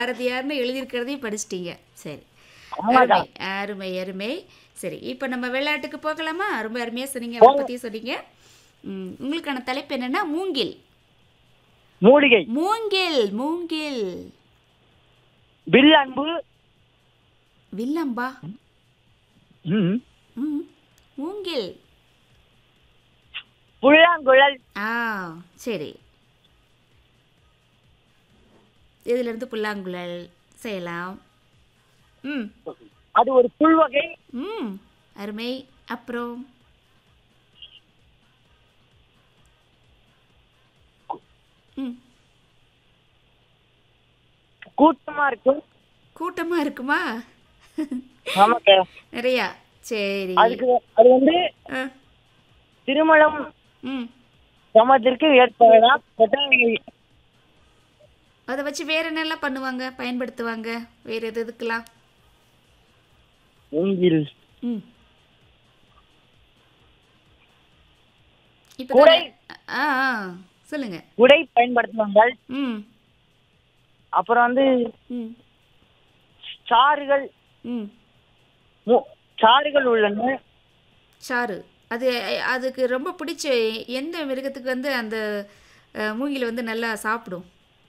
பாரதியார்னு எழுதியிருக்கிறதையும் படிச்சிட்டீங்க சரி ஆமாக்கா. அருமை அருமை அருமை சரி இப்போ நம்ம விளையாட்டுக்கு போகலாமா ரொம்ப அருமையாக சொன்னீங்க அதை பற்றி சொன்னீங்க ம், உங்களுக்கான தலைப்பு என்னன்னா மூங்கில் மூலிகை மூங்கில் மூங்கில் வில் அன்பு வில்லம்பா ம், ம் மூங்கில் புல்லாங்குழல் ஆ சரி இதிலிருந்து புல்லாங்குழல் செய்யலாம் ம் அது ஒரு புல்வகை ம் அருமை அப்புறம் ம் கூட்டமா இருக்கும் கூட்டமா இருக்குமா ஆமாக்கா நிறையா சரி அதுக்கு அது வந்து ஆ, திருமணம் ம் சமத்திற்கு ஏற்படலாம் கொட்டாங்கி அதை வச்சு வேற என்னெல்லாம் பண்ணுவாங்க பயன்படுத்துவாங்க வேற எது எதுக்கெல்லாம் மூங்கில் ம் இப்போ குடை. ஆ ஆ சொல்லுங்க உடை பயன்படுத்துவாங்க ம் அப்புறம் வந்து ம் சாறுகள் ம் மு- சாறுகள் உள்ளன சாறு அது அதுக்கு ரொம்ப பிடிச்ச எந்த மிருகத்துக்கு வந்து அந்த அஹ், மூங்கில் வந்து நல்லா சாப்பிடும்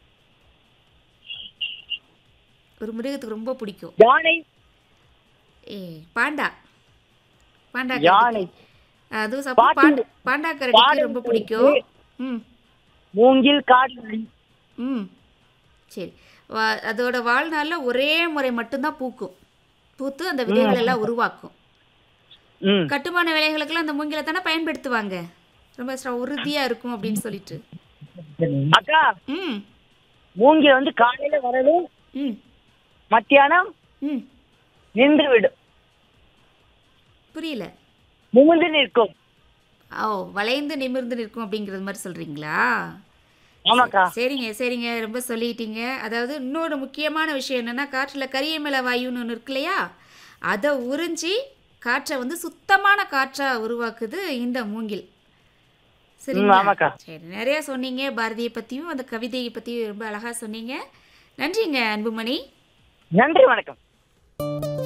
ஒரு மிருகத்துக்கு ரொம்ப பிடிக்கும் யானை ஏ பாண்டா பாண்டா யானை கரடி. அதுவும் சாப்பிடும் பாட்டு. பாண்டா பாண்டா கரடிக்கு பாடல் ரொம்ப பிடிக்கும் ம் மூங்கில் காடு ம் சரி வா அதோட வாழ்நாளில் ஒரே முறை மட்டும்தான் பூக்கும் பூத்து அந்த விதைகள் எல்லாம் உருவாக்கும் ம் கட்டுமான வேலைகளுக்கெல்லாம் அந்த மூங்கிலை தானே பயன்படுத்துவாங்க ரொம்ப ஸ்ட்ரா- உறுதியா இருக்கும் அப்படின்னு சொல்லிட்டு அக்கா ம் மூங்கில் வந்து காலையில வரவும் ம் மத்தியானம் ம் நின்று விடும் புரியல நிமிர்ந்து நிற்கும் ஓ வளைந்து நிமிர்ந்து நிற்கும் அப்படிங்கிறது மாதிரி சொல்றீங்களா ஆமாக்கா சரிங்க சரிங்க ரொம்ப சொல்லிட்டீங்க அதாவது இன்னொரு முக்கியமான விஷயம் என்னன்னா காற்றில் கரியமில வாயுன்னு ஒன்று இருக்கு இல்லையா அதை உறிஞ்சி காற்றை வந்து சுத்தமான காற்றா உருவாக்குது இந்த மூங்கில் ம், சரிங்களா ஆமாக்கா. சரி நிறைய சொன்னீங்க பாரதியை பற்றியும் அந்த கவிதையை பற்றியும் ரொம்ப அழகாக சொன்னீங்க நன்றிங்க அன்புமணி நன்றி வணக்கம்